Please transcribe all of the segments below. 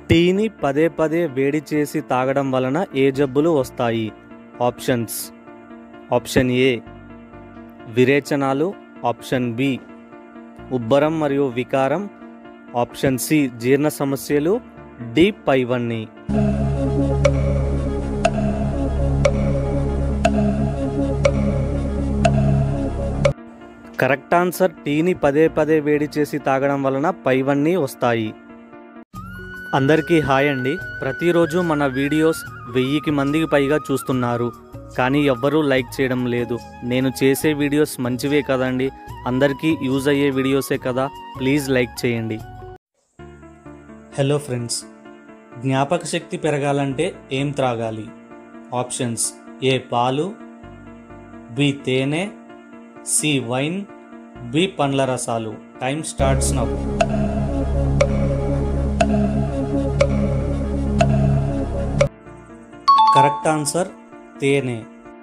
టీని పదే పదే వేడి చేసి తాగడం వలన ఏ జబ్బులు వస్తాయి ఆప్షన్స్ ఆప్షన్ ఏ విరేచనాలు ఆప్షన్ బి ఉబ్బరం మరియు వికారం ఆప్షన్ సి జీర్ణ సమస్యలు డి పైవన్నీ కరెక్ట్ ఆన్సర్ టీని పదే పదే వేడి చేసి తాగడం వలన పైవన్నీ వస్తాయి అందరికీ హాయ్ అండి ప్రతిరోజు మన వీడియోస్ వెయ్యికి మందికి పైగా చూస్తున్నారు కానీ ఎవ్వరూ లైక్ చేయడం లేదు నేను చేసే వీడియోస్ మంచివే కదండి అందరికీ యూజ్ అయ్యే వీడియోసే కదా ప్లీజ్ లైక్ చేయండి హలో ఫ్రెండ్స్ జ్ఞాపక శక్తి పెరగాలంటే ఏం త్రాగాలి ఆప్షన్స్ ఏ పాలు బి తేనె సి వైన్ బి పండ్ల రసాలు time starts now correct answer తేనె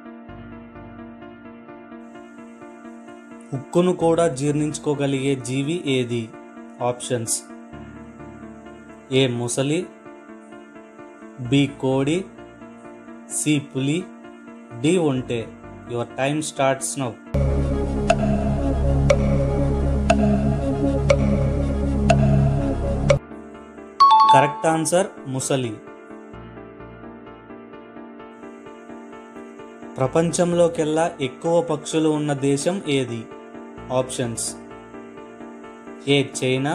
ఉక్కును కూడా జీర్ణించుకోగలిగే జీవి ఏది ఆప్షన్స్ ఏ ముసలి బి కోడి సి పులి డి ఒంటె your time starts now correct answer ముసలి ప్రపంచంలోకెల్లా ఎక్కువ పక్షులు ఉన్న దేశం ఏది options A China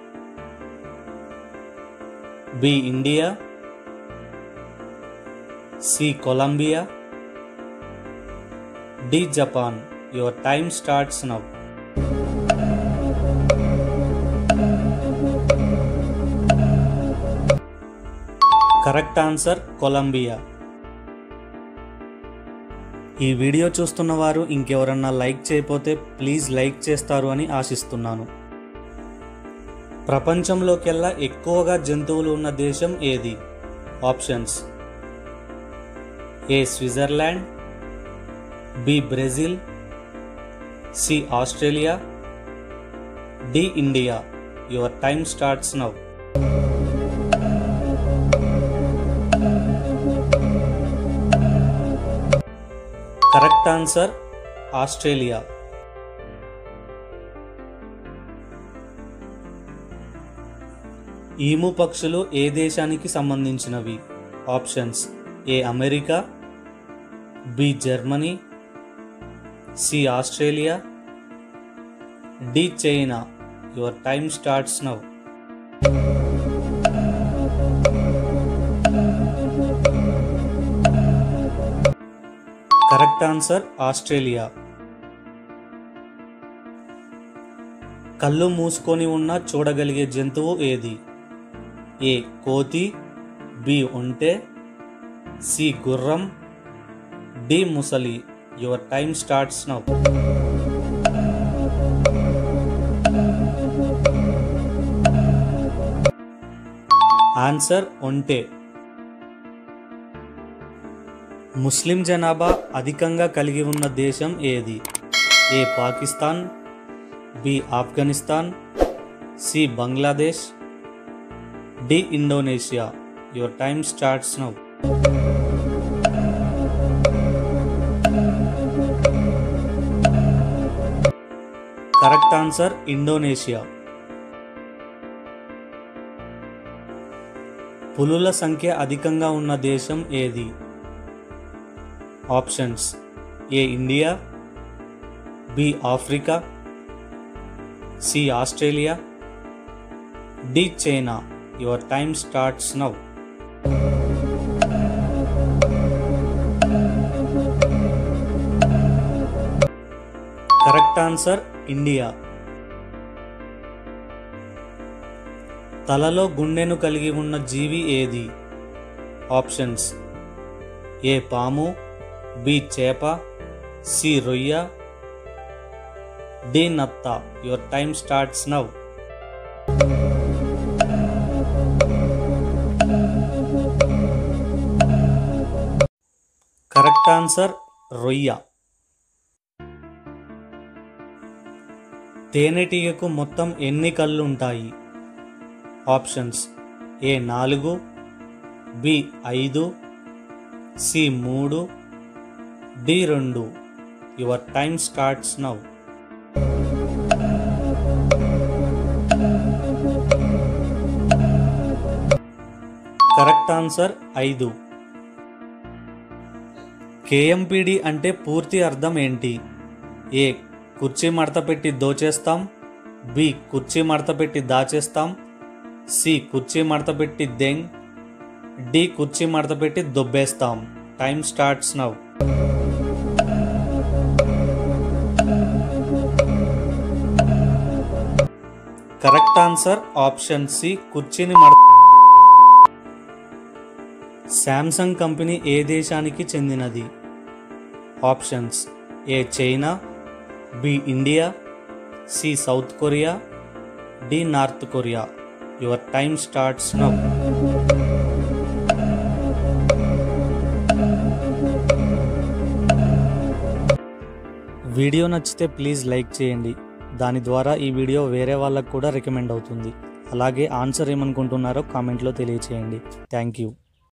B India C Colombia D Japan your time starts now correct answer Colombia ఈ వీడియో చూస్తున్న వారు ఇంకెవరన్నా లైక్ చేయకపోతే ప్లీజ్ లైక్ చేస్తారు అని ఆశిస్తున్నాను ప్రపంచంలోకెల్లా ఎక్కువగా జంతువులు ఉన్న దేశం ఏది options A Switzerland B Brazil C Australia D India your time starts now correct answer Australia emu పక్షులు ఏ దేశానికి సంబంధించినవి options A America B Germany C Australia D China your time starts now correct answer Australia కళ్ళు మూసుకొని ఉన్న చూడగలిగే జంతువు ఏది ఏ కోతి బి ఒంటె సి గుర్రం డి ముసలి your time starts now answer ఒంటె ముస్లిం జనాభా అధికంగా కలిగి ఉన్న దేశం ఏది A Pakistan B Afghanistan C Bangladesh D Indonesia your time starts now correct answer Indonesia పులుల సంఖ్య అధికంగా ఉన్న దేశం ఏది options A India B Africa C Australia D China your time starts now correct answer India తలలో గుండెను కలిగి ఉన్న జీవి ఏది ఆప్షన్స్ ఏ పాము బి చేప సి రొయ్య డి నత్త your time starts now correct answer రొయ్య తేనెటీగకు మొత్తం ఎన్ని కళ్ళు ఉంటాయి ఆప్షన్స్ ఏ నాలుగు బి ఐదు సి మూడు డి రెండు your time starts now correct answer ఐదు కేఎంపిడి అంటే పూర్తి అర్థం ఏంటి ఏ కుర్చీ మడత పెట్టి దోచేస్తాం బి కుర్చీ మడత పెట్టి దాచేస్తాం సి కుర్చీ మడత పెట్టి దెంగ్ డి కుర్చీ మడత పెట్టి దొబ్బేస్తాం time starts now correct answer option C కుర్చీని మడత శాంసంగ్ కంపెనీ ఏ దేశానికి చెందినది options A China B India C South Korea D North Korea your time starts now video నచ్చితే ప్లీజ్ లైక్ చేయండి దాని ద్వారా ఈ వీడియో వేరే వాళ్ళకు కూడా రికమెండ్ అవుతుంది అలాగే ఆన్సర్ ఏమనుకుంటున్నారో కామెంట్లో తెలియచేయండి థ్యాంక్ యూ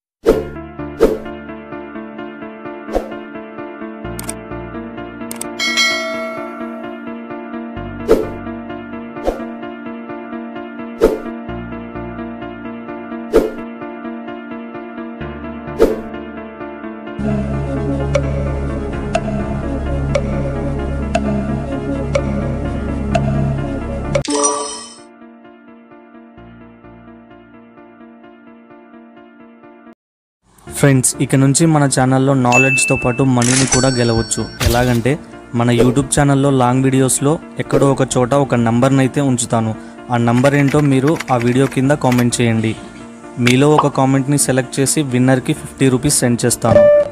ఫ్రెండ్స్ ఇక నుంచి మన ఛానల్లో నాలెడ్జ్తో పాటు మనీని కూడా గెలవచ్చు ఎలాగంటే మన యూట్యూబ్ ఛానల్లో లాంగ్ వీడియోస్లో ఎక్కడో ఒక చోట ఒక నంబర్ని అయితే ఉంచుతాను ఆ నంబర్ ఏంటో మీరు ఆ వీడియో కింద కామెంట్ చేయండి మీలో ఒక కామెంట్ని సెలెక్ట్ చేసి విన్నర్కి ఫిఫ్టీ రూపీస్ సెండ్ చేస్తాను